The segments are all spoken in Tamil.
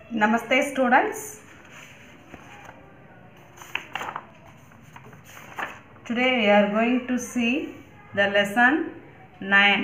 Namaste students. Today we are going to see the lesson 9.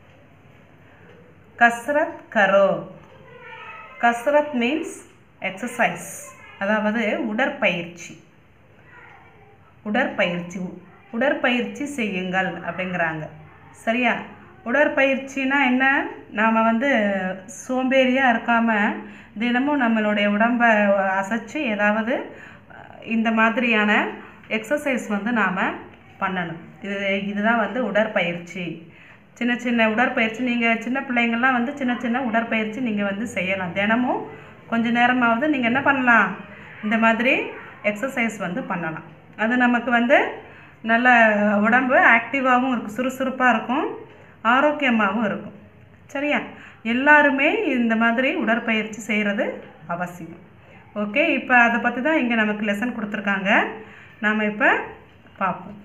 Kasrat karo. Kasrat means exercise. அதாவது உடற்பயிற்சி உடற்பயிற்சி உடற்பயிற்சி செய்யுங்கள் அப்படிங்கிறாங்க சரியா உடற்பயிற்சினா என்ன நாம் வந்து சோம்பேறியாக இருக்காமல் தினமும் நம்மளுடைய உடம்பை அசைச்சு ஏதாவது அஹ், இந்த மாதிரியான எக்ஸசைஸ் வந்து நாம் பண்ணணும் இது இதுதான் வந்து உடற்பயிற்சி சின்ன சின்ன உடற்பயிற்சி நீங்கள் சின்ன பிள்ளைங்கள்லாம் வந்து சின்ன சின்ன உடற்பயிற்சி நீங்கள் வந்து செய்யலாம் தினமும் கொஞ்ச நேரமாவது நீங்கள் என்ன பண்ணலாம் இந்த மாதிரி எக்ஸசைஸ் வந்து பண்ணலாம் அது நமக்கு வந்து நல்ல உடம்பு ஆக்டிவாகவும் இருக்கும் சுறுசுறுப்பாக இருக்கும் ஆரோக்கியமாகவும் இருக்கும் சரியா எல்லாருமே இந்த மாதிரி உடற்பயிற்சி செய்கிறது அவசியம் ஓகே இப்போ அதை பற்றி தான் இங்கே நமக்கு லெசன் கொடுத்துருக்காங்க நாம் இப்போ பார்ப்போம்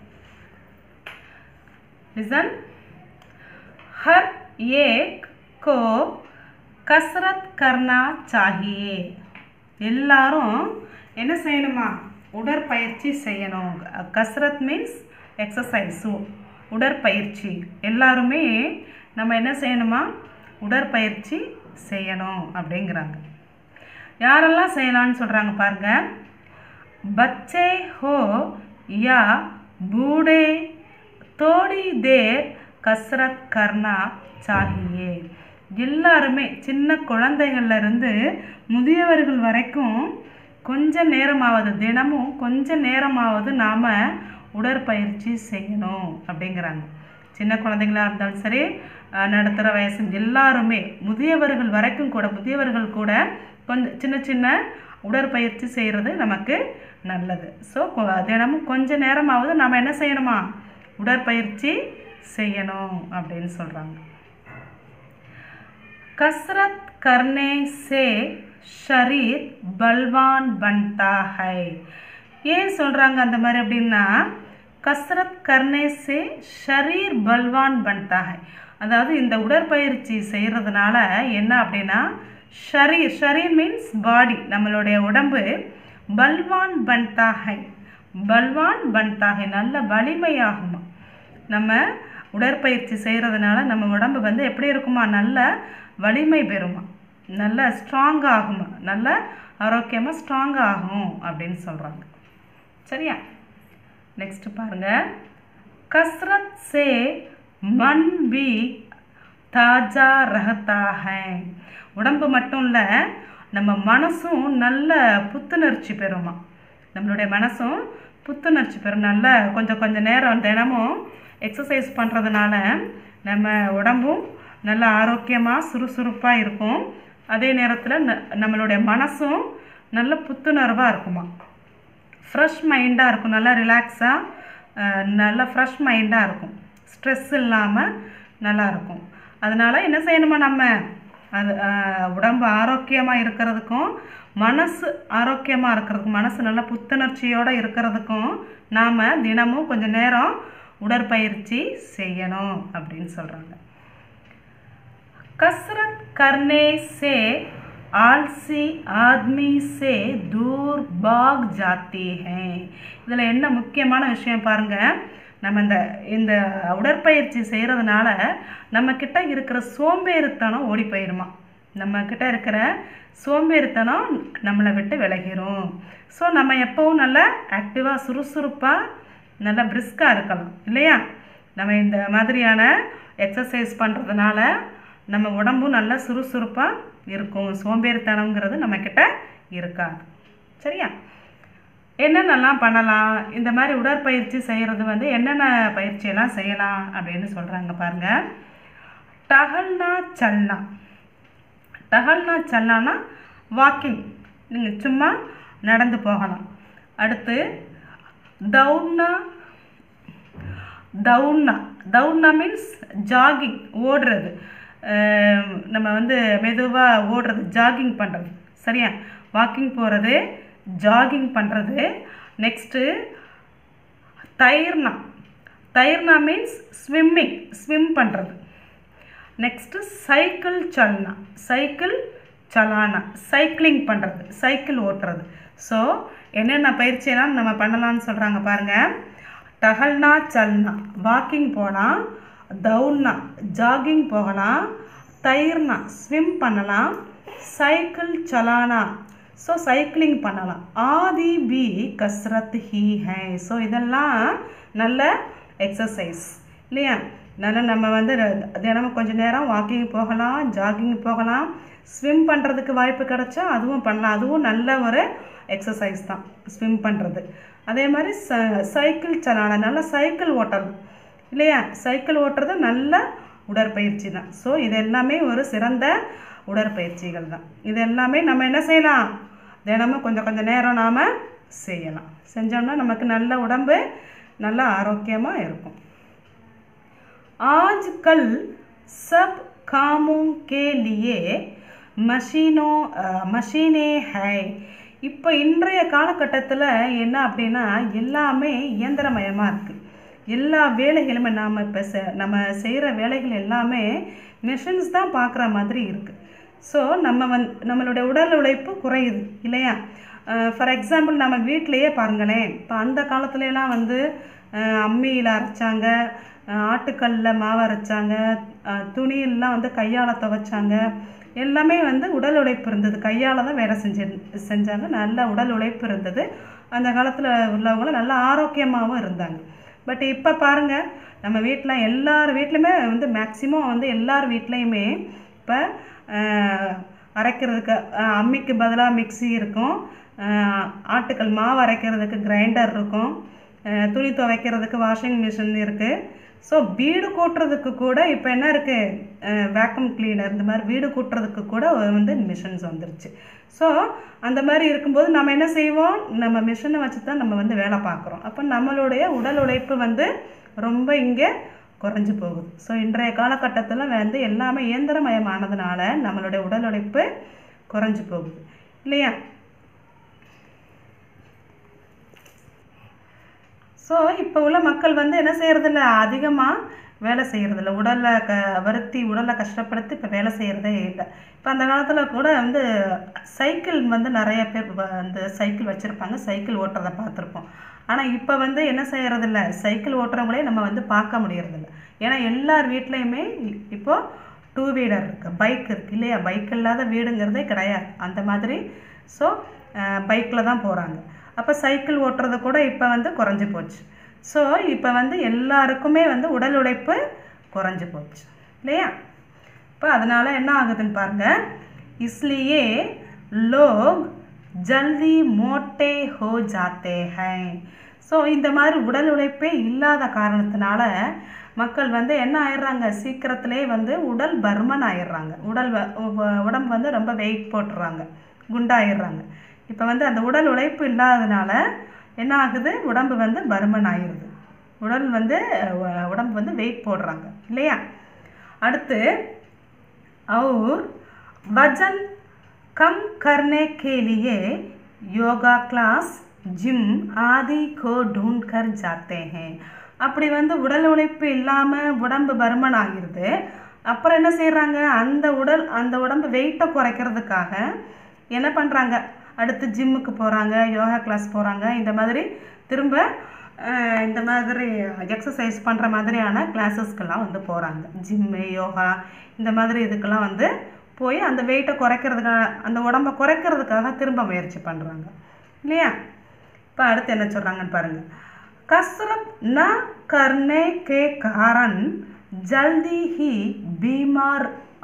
லிசன் हर एक को कसरत करना चाहिए எல்லாரும் என்ன செய்யணுமா உடற்பயிற்சி செய்யணும் கஸ்ரத் மீன்ஸ் எக்ஸசைஸ் உடற்பயிற்சி எல்லாருமே நம்ம என்ன செய்யணுமா உடற்பயிற்சி செய்யணும் அப்படிங்கிறாங்க யாரெல்லாம் செய்யலாம்னு சொல்கிறாங்க பாருங்க बच्चे हो या बूढ़े थोड़ी देर कसरत करना चाहिए எல்லாருமே சின்ன குழந்தைகள்ல இருந்து முதியவர்கள் வரைக்கும் கொஞ்ச நேரமாவது தினமும் கொஞ்ச நேரமாவது நாம் உடற்பயிற்சி செய்யணும் அப்படிங்கிறாங்க சின்ன குழந்தைங்களா இருந்தாலும் சரி அஹ், நடுத்தர வயசு எல்லாருமே முதியவர்கள் வரைக்கும் கூட முதியவர்கள் கூட கொஞ்சம் சின்ன சின்ன உடற்பயிற்சி செய்கிறது நமக்கு நல்லது ஸோ தினமும் கொஞ்ச நேரமாவது நாம் என்ன செய்யணுமா உடற்பயிற்சி செய்யணும் அப்படின்னு சொல்கிறாங்க कसरत करने से शरीर बलवान बनता है ஏன் சொல்கிறாங்க அந்த மாதிரி அப்படின்னா கஸ்ரத் கர்னே சே ஷரீர் பல்வான் பன்தா ஹை அதாவது இந்த உடற்பயிற்சி செய்கிறதுனால என்ன அப்படின்னா ஷரீர் ஷரீர் மீன்ஸ் பாடி நம்மளுடைய உடம்பு பல்வான் பன்தா ஹை பல்வான் பன்தா ஹை நல்ல வலிமையாகுமா நம்ம உடற்பயிற்சி செய்கிறதுனால நம்ம உடம்பு வந்து எப்படி இருக்குமா நல்ல வலிமை பெறுமா நல்ல ஸ்ட்ராங் ஆகுமா நல்ல ஆரோக்கியமாக ஸ்ட்ராங் ஆகும் அப்படின்னு சொல்கிறாங்க சரியா நெக்ஸ்ட் பாருங்க கஸ்ரத் சே மன் பி தாஜா ரஹதா ஹை உடம்பு மட்டும் இல்லை நம்ம மனசும் நல்ல புத்துணர்ச்சி பெறுமா நம்மளுடைய மனசும் புத்துணர்ச்சி பெறும் நல்ல கொஞ்சம் கொஞ்சம் நேரம் தினமும் எக்ஸசைஸ் பண்ணுறதுனால நம்ம உடம்பும் நல்ல ஆரோக்கியமாக சுறுசுறுப்பாக இருக்கும் அதே நேரத்தில் ந நம்மளுடைய மனசும் நல்ல புத்துணர்வாக இருக்குமா ஃப்ரெஷ் மைண்டாக இருக்கும் நல்லா ரிலாக்ஸாக நல்ல ஃப்ரெஷ் மைண்டாக இருக்கும் ஸ்ட்ரெஸ் இல்லாமல் நல்லா இருக்கும் அதனால் என்ன செய்யணுமா நம்ம அது அஹ், உடம்பு ஆரோக்கியமாக இருக்கிறதுக்கும் மனசு ஆரோக்கியமாக இருக்கிறதுக்கும் மனசு நல்லா புத்துணர்ச்சியோடு இருக்கிறதுக்கும் நாம் தினமும் கொஞ்சம் நேரம் உடற்பயிற்சி செய்யணும் அப்படின்னு சொல்கிறாங்க कसरत करने से आलसी आदमी से दूर भाग जाती हैं இதில் என்ன முக்கியமான விஷயம் பாருங்க நம்ம இந்த இந்த உடற்பயிற்சி செய்கிறதுனால நம்ம கிட்ட இருக்கிற சோம்பேறித்தனம் ஓடி போயிருமா நம்ம கிட்ட இருக்கிற சோம்பேறித்தனம் நம்மளை விட்டு விலகிரும் ஸோ நம்ம எப்பவும் நல்லா ஆக்டிவாக சுறுசுறுப்பாக நல்லா பிரிஸ்காக இருக்கலாம் இல்லையா நம்ம இந்த மாதிரியான எக்ஸசைஸ் பண்ணுறதுனால நம்ம உடம்பும் நல்லா சுறுசுறுப்பாக இருக்கும் சோம்பேறித்தனங்கிறது நம்மக்கிட்ட இருக்காது சரியா என்னென்னலாம் பண்ணலாம் இந்த மாதிரி உடற்பயிற்சி செய்கிறது வந்து என்னென்ன பயிற்சியெல்லாம் செய்யலாம் அப்படின்னு சொல்கிறாங்க பாருங்கள் டஹல்னா சல்னா டஹல்னா சல்லானா வாக்கிங் நீங்கள் சும்மா நடந்து போகலாம் அடுத்து தவுன்னா தவுன்னா தவுன்னா மீன்ஸ் ஜாகிங் ஓடுறது அஹ் நம்ம வந்து மெதுவாக ஓடுறது ஜாகிங் பண்ணுறது சரியா வாக்கிங் போகிறது ஜாகிங் பண்ணுறது நெக்ஸ்ட்டு தயிர்னா தயிர்னா மீன்ஸ் ஸ்விம்மிங் ஸ்விம் பண்ணுறது நெக்ஸ்ட்டு சைக்கிள் சல்னா சைக்கிள் சலானா சைக்கிளிங் பண்ணுறது சைக்கிள் ஓட்டுறது ஸோ என்னென்ன பயிற்சியெல்லாம் நம்ம பண்ணலாம்னு சொல்கிறாங்க பாருங்கள் டஹல்னா சல்னா வாக்கிங் போகலாம் தவுன்னா ஜாகிங் போகலாம் தயிர்னா ஸ்விம் பண்ணலாம் சைக்கிள் சலானா ஸோ சைக்கிளிங் பண்ணலாம் ஆதி பி கஸ்ரத் ஹி ஹை ஸோ இதெல்லாம் நல்ல எக்ஸசைஸ் இல்லையா நல்லா நம்ம வந்து தினமும் கொஞ்சம் நேரம் வாக்கிங் போகலாம் ஜாகிங் போகலாம் ஸ்விம் பண்ணுறதுக்கு வாய்ப்பு கிடைச்சா அதுவும் பண்ணலாம் அதுவும் நல்ல ஒரு எக்ஸசைஸ் தான் ஸ்விம் பண்ணுறது அதே மாதிரி ச சைக்கிள் சலான நல்லா சைக்கிள் ஓட்டணும் இல்லையா சைக்கிள் ஓட்டுறது நல்ல உடற்பயிற்சி தான் ஸோ இது எல்லாமே ஒரு சிறந்த உடற்பயிற்சிகள் தான் இது எல்லாமே நம்ம என்ன செய்யலாம் தினமும் கொஞ்சம் கொஞ்சம் நேரம் நாம் செய்யலாம் செஞ்சோம்னா நமக்கு நல்ல உடம்பு நல்ல ஆரோக்கியமாக இருக்கும் आजकल सब कामों के लिए மஷீனோ மஷீனே ஹை இப்போ இன்றைய காலகட்டத்தில் என்ன அப்படின்னா எல்லாமே இயந்திரமயமாக இருக்குது எல்லா வேலைகளுமே நாம் இப்போ செ நம்ம செய்கிற வேலைகள் எல்லாமே மிஷின்ஸ் தான் பார்க்குற மாதிரி இருக்குது ஸோ நம்ம வந் நம்மளுடைய உடல் உழைப்பு குறையுது இல்லையா ஃபார் எக்ஸாம்பிள் நம்ம வீட்டிலையே பாருங்களேன் இப்போ அந்த காலத்துலலாம் வந்து அம்மியில் அரைச்சாங்க ஆட்டுக்கல்லில் மாவு அரைச்சாங்க துணியெல்லாம் வந்து கையால் துவைச்சாங்க எல்லாமே வந்து உடல் உழைப்பு இருந்தது கையால் தான் வேலை செஞ்சு செஞ்சாங்க நல்ல உடல் உழைப்பு இருந்தது அந்த காலத்தில் உள்ளவங்களும் நல்ல ஆரோக்கியமாகவும் இருந்தாங்க பட் இப்போ பாருங்கள் நம்ம வீட்டில் எல்லார் வீட்லையுமே வந்து மேக்சிமம் வந்து எல்லார் வீட்லேயுமே இப்போ அரைக்கிறதுக்கு அம்மிக்கு பதிலாக மிக்சி இருக்கும் ஆட்டுக்கல் மாவு அரைக்கிறதுக்கு கிரைண்டர் இருக்கும் துணி துவைக்கிறதுக்கு வாஷிங் மிஷின் இருக்குது ஸோ வீடு கூட்டுறதுக்கு கூட இப்போ என்ன இருக்குது வேக்கம் கிளீனர் இந்த மாதிரி வீடு கூட்டுறதுக்கு கூட வந்து மிஷின்ஸ் வந்துருச்சு ஸோ அந்த மாதிரி இருக்கும்போது நம்ம என்ன செய்வோம் நம்ம மிஷினை வச்சு தான் நம்ம வந்து வேலை பார்க்குறோம் அப்போ நம்மளுடைய உடல் உழைப்பு வந்து ரொம்ப இங்கே குறைஞ்சி போகுது ஸோ இன்றைய காலகட்டத்தில் வந்து எல்லாமே இயந்திரமயமானதுனால நம்மளுடைய உடல் உழைப்பு குறைஞ்சி போகுது இல்லையா ஸோ இப்போ உள்ள மக்கள் வந்து என்ன செய்கிறதில்ல அதிகமாக வேலை செய்கிறதில்ல உடலை க வருத்தி உடலை கஷ்டப்படுத்தி இப்போ வேலை செய்கிறதே இல்லை இப்போ அந்த காலத்தில் கூட வந்து சைக்கிள் வந்து நிறைய பேர் வந்து சைக்கிள் வச்சுருப்பாங்க சைக்கிள் ஓட்டுறதை பார்த்துருப்போம் ஆனால் இப்போ வந்து என்ன செய்கிறதில்ல சைக்கிள் ஓட்டுறவங்களே நம்ம வந்து பார்க்க முடியறதில்ல ஏன்னா எல்லார் வீட்லேயுமே இப்போது டூ வீலர் இருக்குது பைக் இருக்குது இல்லையா பைக் இல்லாத வீடுங்கிறதே கிடையாது அந்த மாதிரி ஸோ பைக்கில் தான் போகிறாங்க அப்போ சைக்கிள் ஓட்டுறது கூட இப்போ வந்து குறைஞ்சி போச்சு ஸோ இப்போ வந்து எல்லாருக்குமே வந்து உடல் உழைப்பு குறைஞ்சி போச்சு இல்லையா இப்போ அதனால் என்ன ஆகுதுன்னு பாருங்கள் இஸ்லியே லோக் ஜல்தி மோட்டே ஹோ ஜாத்தே ஹை ஸோ இந்த மாதிரி உடல் உழைப்பே இல்லாத காரணத்தினால மக்கள் வந்து என்ன ஆயிடுறாங்க சீக்கிரத்திலே வந்து உடல் பர்மன் ஆயிடுறாங்க உடல் உடம்பு வந்து ரொம்ப வெயிட் போட்டுறாங்க குண்டாயிடுறாங்க இப்போ வந்து அந்த உடல் உழைப்பு இல்லாததுனால என்ன ஆகுது உடம்பு வந்து பருமன் ஆயிடுது உடல் வந்து உடம்பு வந்து வெயிட் போடுறாங்க இல்லையா அடுத்து और वजन कम करने के लिए योगा क्लास जिम आदि को ढूंढ कर जाते हैं அப்படி வந்து உடல் உழைப்பு இல்லாமல் உடம்பு பருமன் ஆகிருது அப்புறம் என்ன செய்கிறாங்க அந்த உடல் அந்த உடம்பு வெயிட்டை குறைக்கிறதுக்காக என்ன பண்ணுறாங்க அடுத்து ஜிம்முக்கு போகிறாங்க யோகா கிளாஸ் போகிறாங்க இந்த மாதிரி திரும்ப இந்த மாதிரி எக்ஸசைஸ் பண்ணுற மாதிரியான கிளாஸஸ்க்கெல்லாம் வந்து போகிறாங்க ஜிம்மு யோகா இந்த மாதிரி இதுக்கெல்லாம் வந்து போய் அந்த வெயிட்டை குறைக்கிறதுக்காக அந்த உடம்பை குறைக்கிறதுக்காக திரும்ப முயற்சி பண்ணுறாங்க இல்லையா இப்போ அடுத்து என்ன சொல்கிறாங்கன்னு பாருங்கள் कसरत न करने के कारण जल्दी ही बीमार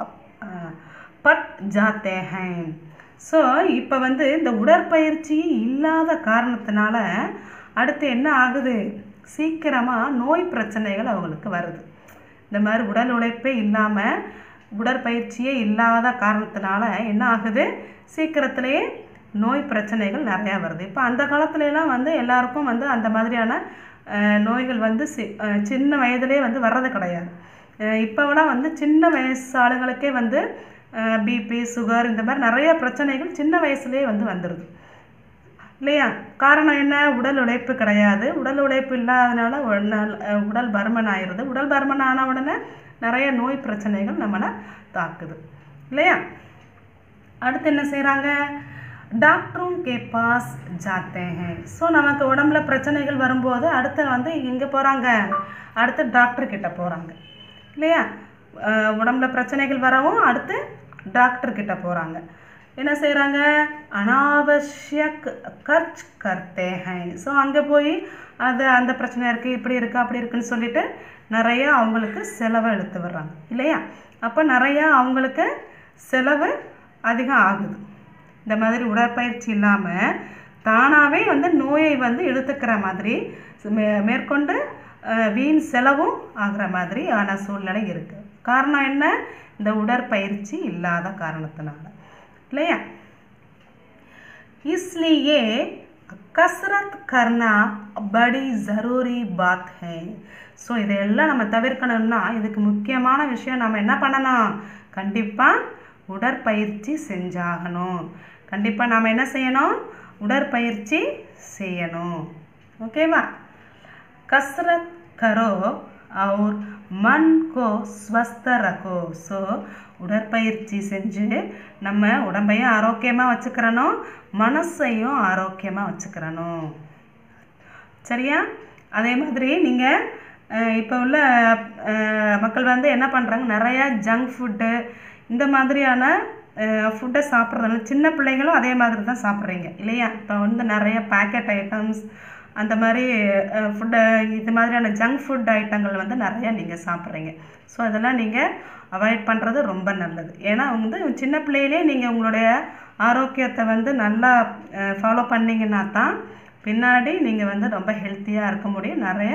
பட் ஜாத்தே ஹேன் ஸோ இப்போ வந்து இந்த உடற்பயிற்சி இல்லாத காரணத்தினால அடுத்து என்ன ஆகுது சீக்கிரமாக நோய் பிரச்சனைகள் அவங்களுக்கு வருது இந்த மாதிரி உடல் உழைப்பே இல்லாமல் உடற்பயிற்சியே இல்லாத காரணத்தினால என்ன ஆகுது சீக்கிரத்திலேயே நோய் பிரச்சனைகள் நிறையா வருது இப்போ அந்த காலத்துலலாம் வந்து எல்லாருக்கும் வந்து அந்த மாதிரியான நோய்கள் வந்து சி சின்ன வயதிலே வந்து வர்றது கிடையாது இப்போவெல்லாம் வந்து சின்ன வயசு ஆளுங்களுக்கே வந்து பிபி சுகர் இந்த மாதிரி நிறைய பிரச்சனைகள் சின்ன வயசுலேயே வந்து வந்துடுது இல்லையா காரணம் என்ன உடல் உழைப்பு கிடையாது உடல் உழைப்பு இல்லாதனால உடல் பருமன் ஆயிடுது உடல் பருமன் ஆன உடனே நிறைய நோய் பிரச்சனைகள் நம்மளை தாக்குது இல்லையா அடுத்து என்ன செய்கிறாங்க டாக்டரும் கே பாஸ் ஜாத்தே ஹேன் ஸோ நமக்கு உடம்புல பிரச்சனைகள் வரும்போது அடுத்து வந்து எங்கே போகிறாங்க அடுத்து டாக்டர் கிட்ட போகிறாங்க இல்லையா அஹ் உடம்புல பிரச்சனைகள் வரவும் அடுத்து டாக்டர் கிட்ட போகிறாங்க என்ன செய்கிறாங்க அனாவசியக் கர்ச் கர்த்தே ஹேன் ஸோ அங்கே போய் அது அந்த பிரச்சனை இருக்குது இப்படி இருக்குது அப்படி இருக்குன்னு சொல்லிட்டு நிறைய அவங்களுக்கு செலவை எடுத்து வர்றாங்க இல்லையா அப்போ நிறையா அவங்களுக்கு செலவு அதிகம் ஆகுது இந்த மாதிரி உடற்பயிற்சி இல்லாமல் தானாகவே வந்து நோயை வந்து எடுத்துக்கிற மாதிரி மே- மேற்கொண்டு அஹ், வீண் செலவும் ஆகிற மாதிரி ஆன சூழ்நிலை இருக்குது காரணம் என்ன இந்த உடற்பயிற்சி இல்லாத காரணத்தினால இல்லையா इसलिए कसरत करना बड़ी ज़रूरी बात है ஸோ இதையெல்லாம் நம்ம தவிர்க்கணும்னா இதுக்கு முக்கியமான விஷயம் நம்ம என்ன பண்ணணும் கண்டிப்பாக உடற்பயிற்சி செஞ்சாகணும் கண்டிப்பாக நாம் என்ன செய்யணும் உடற்பயிற்சி செய்யணும் ஓகேவா कसरत करो और मन को स्वस्थ रखो ஸோ உடற்பயிற்சி செஞ்சு நம்ம உடம்பையும் ஆரோக்கியமாக வச்சுக்கிறணும் மனசையும் ஆரோக்கியமாக வச்சுக்கிறணும் சரியா அதே மாதிரி நீங்கள் இப்போ உள்ள அஹ், மக்கள் வந்து என்ன பண்ணுறாங்க நிறையா ஜங்க் ஃபுட்டு இந்த மாதிரியான ஃபுட்டை சாப்பிட்றதுனால சின்ன பிள்ளைங்களும் அதே மாதிரி தான் சாப்பிட்றீங்க இல்லையா இப்போ வந்து நிறைய பேக்கெட் ஐட்டம்ஸ் அந்த மாதிரி ஃபுட்டு இது மாதிரியான ஜங்க் ஃபுட் ஐட்டங்கள் வந்து நிறையா நீங்கள் சாப்பிட்றீங்க ஸோ அதெல்லாம் நீங்கள் அவாய்ட் பண்ணுறது ரொம்ப நல்லது ஏன்னா வந்து சின்ன பிள்ளையிலே நீங்கள் உங்களுடைய ஆரோக்கியத்தை வந்து நல்லா ஃபாலோ பண்ணீங்கன்னா தான் பின்னாடி நீங்கள் வந்து ரொம்ப ஹெல்த்தியாக இருக்க முடியும் நிறைய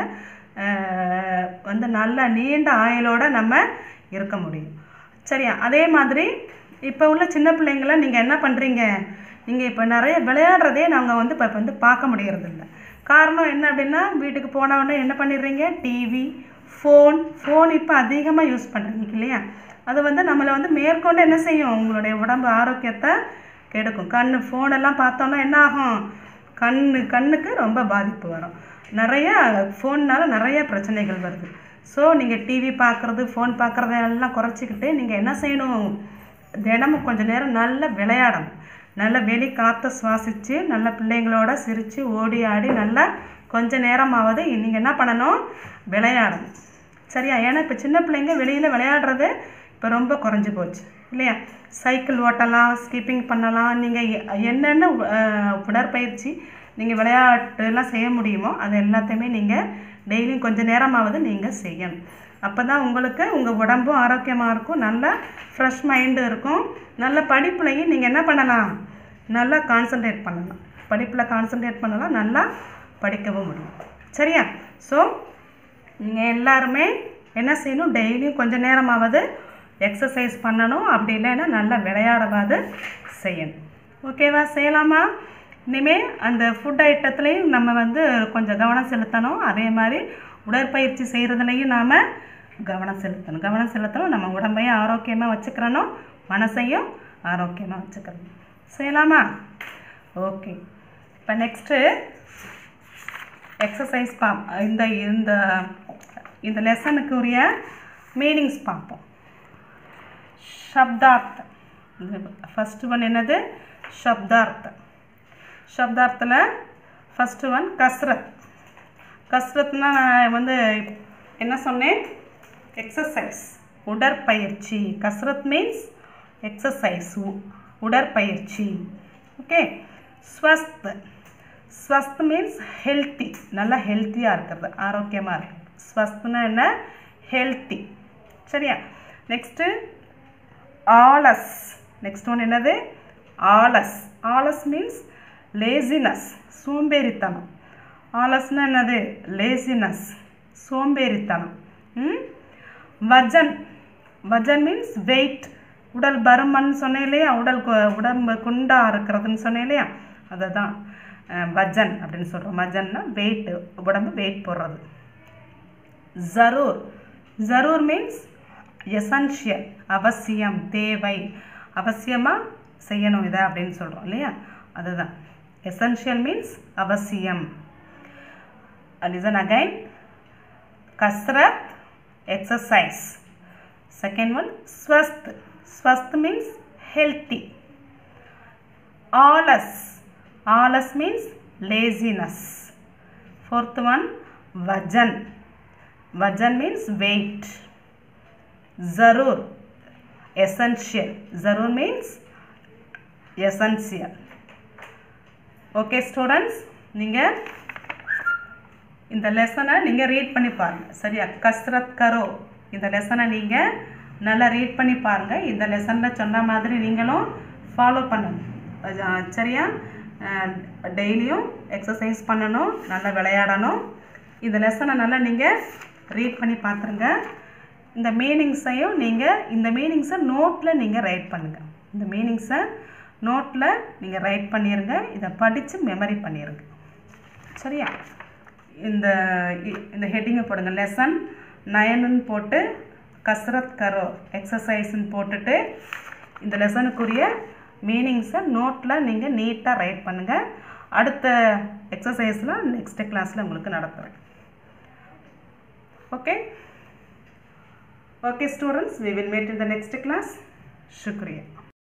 அஹ், வந்து நல்ல நீண்ட ஆயுளோட நம்ம இருக்க முடியும் சரியா அதே மாதிரி இப்போ உள்ள சின்ன பிள்ளைங்கள நீங்கள் என்ன பண்ணுறீங்க நீங்கள் இப்போ நிறைய விளையாடுறதே நாங்கள் வந்து இப்போ வந்து பார்க்க முடியறதில்ல காரணம் என்ன அப்படின்னா வீட்டுக்கு போன உடனே என்ன பண்ணிடுறீங்க டிவி ஃபோன் ஃபோன் இப்போ அதிகமாக யூஸ் பண்ணுறீங்க இல்லையா அது வந்து நம்மளை வந்து மேற்கொண்டு என்ன செய்யும் உங்களுடைய உடம்பு ஆரோக்கியத்தை கெடுக்கும் கண் ஃபோனெல்லாம் பார்த்தோன்னா என்ன ஆகும் கண்ணு கண்ணுக்கு ரொம்ப பாதிப்பு வரும் நிறைய ஃபோன்னால நிறைய பிரச்சனைகள் வருது ஸோ நீங்கள் டிவி பார்க்குறது ஃபோன் பார்க்குறத எல்லாம் குறைச்சிக்கிட்டு நீங்கள் என்ன செய்யணும் தினமும் கொஞ்ச நேரம் நல்லா விளையாடணும் நல்ல வெளி காற்றை சுவாசித்து நல்ல பிள்ளைங்களோட சிரித்து ஓடி ஆடி நல்லா கொஞ்ச நேரமாவது நீங்கள் என்ன பண்ணணும் விளையாடணும் சரியா ஏன்னா இப்போ சின்ன பிள்ளைங்க வெளியில் விளையாடுறது இப்போ ரொம்ப குறைஞ்சி போச்சு இல்லையா சைக்கிள் ஓட்டலாம் ஸ்கிப்பிங் பண்ணலாம் நீங்கள் என்னென்ன அஹ், உடற்பயிற்சி நீங்கள் விளையாட்டுலாம் செய்ய முடியுமோ அது எல்லாத்தையுமே நீங்கள் டெய்லியும் கொஞ்ச நேரமாவது நீங்கள் செய்யணும் அப்போ தான் உங்களுக்கு உங்கள் உடம்பும் ஆரோக்கியமாக இருக்கும் நல்ல ஃப்ரெஷ் மைண்டு இருக்கும் நல்ல படிப்புலையும் நீங்கள் என்ன பண்ணலாம் நல்லா கான்சன்ட்ரேட் பண்ணலாம் படிப்பில் கான்சன்ட்ரேட் பண்ணலாம் நல்லா படிக்கவும் முடியும் சரியா ஸோ நீங்கள் எல்லாருமே என்ன செய்யணும் டெய்லியும் கொஞ்ச நேரமாவது எக்ஸசைஸ் பண்ணணும் அப்படி இல்லைன்னா நல்லா விளையாடவாது செய்யணும் ஓகேவா செய்யலாமா இனிமேல் அந்த ஃபுட் ஐட்டத்துலேயும் நம்ம வந்து கொஞ்சம் கவனம் செலுத்தணும் அதே மாதிரி உடற்பயிற்சி செய்கிறதுலையும் நாம் கவனம் செலுத்தணும் கவனம் செலுத்தணும் நம்ம உடம்பையும் ஆரோக்கியமாக வச்சுக்கிறணும் மனசையும் ஆரோக்கியமாக வச்சுக்கிறணும் செய்யலாமா ஓகே இப்போ நெக்ஸ்ட்டு எக்ஸசைஸ் பா இந்த இந்த இந்த லெசனுக்கு உரிய மீனிங்ஸ் பார்ப்போம் சப்தார்த்தம் ஃபஸ்ட்டு ஒன் என்னது சப்தார்த்தம் சப்தார்த்தில் ஃபஸ்ட்டு ஒன் கஸ்ரத் கஸ்ரத்னா நான் வந்து என்ன சொன்னேன் எக்ஸசைஸ் உடற்பயிற்சி கஸ்ரத் மீன்ஸ் எக்ஸசைஸ் உடற்பயிற்சி ஓகே ஸ்வஸ்த் ஸ்வஸ்த் மீன்ஸ் ஹெல்த்தி நல்லா ஹெல்த்தியாக இருக்கிறது ஆரோக்கியமாக இருக்குது ஸ்வஸ்த்னா என்ன ஹெல்த்தி சரியா நெக்ஸ்ட்டு ஆலஸ் நெக்ஸ்ட் ஒன் என்னது ஆலஸ் ஆலஸ் மீன்ஸ் லேசினஸ் சோம்பேறித்தனம் ஆலஸ்னா என்னது லேசினஸ் சோம்பேறித்தனம் ம்? வஜன் வஜன் மீன்ஸ் வெயிட் உடல் பருமன் சொன்னேன் இல்லையா உடல் கு- உடம்பு குண்டா இருக்கிறதுன்னு சொன்னேன் இல்லையா அதை தான் வஜன் அப்படின்னு சொல்கிறோம் வஜன்னா வெயிட் உடம்பு வெயிட் போடுறது ஜரூர் ஜரூர் மீன்ஸ் எசன்ஷியல் அவசியம் தேவை அவசியமாக செய்யணும் இதை அப்படின்னு சொல்கிறோம் இல்லையா அதுதான் எசன்ஷியல் மீன்ஸ் அவசியம் லிசன் அகைன் கஸ்ரத் எக்ஸசைஸ் செகண்ட் ஒன் ஸ்வஸ்த் ஸ்வஸ்த் மீன்ஸ் ஹெல்த்தி ஆலஸ் ஆலஸ் means laziness fourth one vajan vajan means weight zarur essential zarur means essential okay students நீங்கள் இந்த லெசனை நீங்கள் ரீட் பண்ணி பாருங்கள் சரியா கஸ்ரத் கரோ இந்த லெசனை நீங்கள் நல்லா ரீட் பண்ணி பாருங்கள் இந்த லெசனில் சொன்ன மாதிரி நீங்களும் ஃபாலோ பண்ணணும் அஹ் சரியா டெய்லியும் எக்ஸசைஸ் பண்ணணும் நல்லா விளையாடணும் இந்த லெசனை நல்லா நீங்கள் ரீட் பண்ணி பார்த்துருங்க இந்த மீனிங்ஸையும் நீங்கள் இந்த மீனிங்ஸை நோட்டில் நீங்கள் ரைட் பண்ணுங்கள் இந்த மீனிங்ஸை நோட்டில் நீங்கள் ரைட் பண்ணிடுங்க இதை படித்து மெமரி பண்ணிடுங்க சரியா இந்த இ- இந்த ஹெட்டிங்கை போடுங்க லெசன் நயனுன்னு போட்டு கஸ்ரத் கரோ எக்ஸசைஸ்ன்னு போட்டுட்டு இந்த லெசனுக்குரிய மீனிங்ஸை நோட்டில் நீங்கள் நீட்டாக ரைட் பண்ணுங்கள் அடுத்த எக்ஸசைஸில் நெக்ஸ்ட் கிளாஸில் உங்களுக்கு நடத்துகிறேன் okay okay students we will meet in the next class shukriya